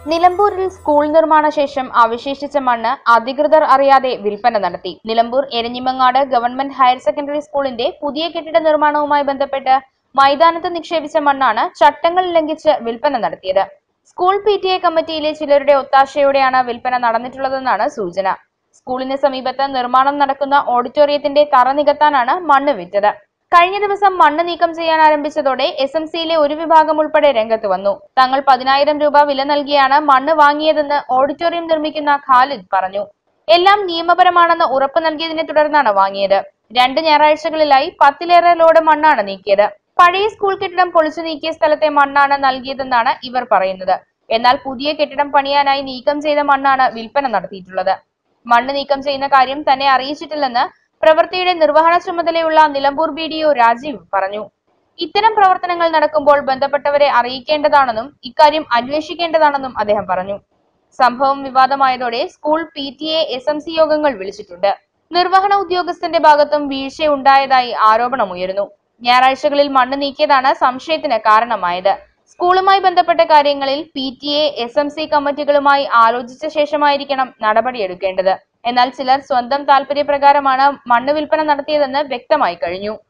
നിലമ്പൂരിൽ സ്കൂൾ നിർമ്മാണ ശേഷം അവശേഷിച്ച മണ്ണ് അധികൃതർ അറിയാതെ വിൽപ്പന നടത്തി Nilambur Eranhimangad government higher secondary സ്കൂളിന്റെ പുതിയ കെട്ടിട നിർമ്മാണവുമായി ബന്ധപ്പെട്ട് മൈതാനത്ത് നിക്ഷേപിച്ച മണ്ണാണ് ചട്ടങ്ങൾ ലംഘിച്ച് വിൽപ്പന നടത്തിയത് സ്കൂൾ പി ടി എ കമ്മിറ്റിയിലെ ചിലരുടെ ഒത്താശയോടെയാണ് വിൽപ്പന നടന്നിട്ടുള്ളതെന്നാണ് സൂചന സ്കൂളിന് സമീപത്ത് നിർമ്മാണം നടക്കുന്ന ഓഡിറ്റോറിയത്തിന്റെ തറ നികത്താനാണ് മണ്ണ് വിറ്റത് കഴിഞ്ഞ ദിവസം മണ്ണ് നീക്കം ചെയ്യാൻ ആരംഭിച്ചതോടെ എസ് എം സിയിലെ ഒരു വിഭാഗം ഉൾപ്പെടെ രംഗത്ത് വന്നു തങ്ങൾ പതിനായിരം രൂപ വില നൽകിയാണ് മണ്ണ് വാങ്ങിയതെന്ന് ഓഡിറ്റോറിയം നിർമ്മിക്കുന്ന ഖാലിദ് പറഞ്ഞു എല്ലാം നിയമപരമാണെന്ന് ഉറപ്പ് നൽകിയതിനെ തുടർന്നാണ് വാങ്ങിയത് രണ്ട് ഞായറാഴ്ചകളിലായി പത്തിലേറെ ലോഡ് മണ്ണാണ് നീക്കിയത് പഴയ സ്കൂൾ കെട്ടിടം പൊളിച്ചു നീക്കിയ സ്ഥലത്തെ മണ്ണാണ് നൽകിയതെന്നാണ് ഇവർ പറയുന്നത് എന്നാൽ പുതിയ കെട്ടിടം പണിയാനായി നീക്കം ചെയ്ത മണ്ണാണ് വിൽപ്പന നടത്തിയിട്ടുള്ളത് മണ്ണ് നീക്കം ചെയ്യുന്ന കാര്യം തന്നെ അറിയിച്ചിട്ടില്ലെന്ന് പ്രവൃത്തിയുടെ നിർവഹണ ചുമതലയുള്ള Nilambur B D O Rajeev പറഞ്ഞു ഇത്തരം പ്രവർത്തനങ്ങൾ നടക്കുമ്പോൾ ബന്ധപ്പെട്ടവരെ അറിയിക്കേണ്ടതാണെന്നും ഇക്കാര്യം അന്വേഷിക്കേണ്ടതാണെന്നും അദ്ദേഹം പറഞ്ഞു സംഭവം വിവാദമായതോടെ school P T A S M C യോഗങ്ങൾ വിളിച്ചിട്ടുണ്ട് നിർവഹണ ഉദ്യോഗസ്ഥന്റെ ഭാഗത്തും വീഴ്ചയുണ്ടായതായി ആരോപണമുയരുന്നു ഞായറാഴ്ചകളിൽ മണ്ണ് നീക്കിയതാണ് സംശയത്തിന് കാരണമായത് സ്കൂളുമായി ബന്ധപ്പെട്ട കാര്യങ്ങളിൽ P T A S M C കമ്മിറ്റികളുമായി ആലോചിച്ച ശേഷമായിരിക്കണം നടപടിയെടുക്കേണ്ടത് എന്നാൽ ചിലർ സ്വന്തം താല്പര്യപ്രകാരമാണ് മണ്ണ് വിൽപ്പന നടത്തിയതെന്ന് വ്യക്തമായി കഴിഞ്ഞു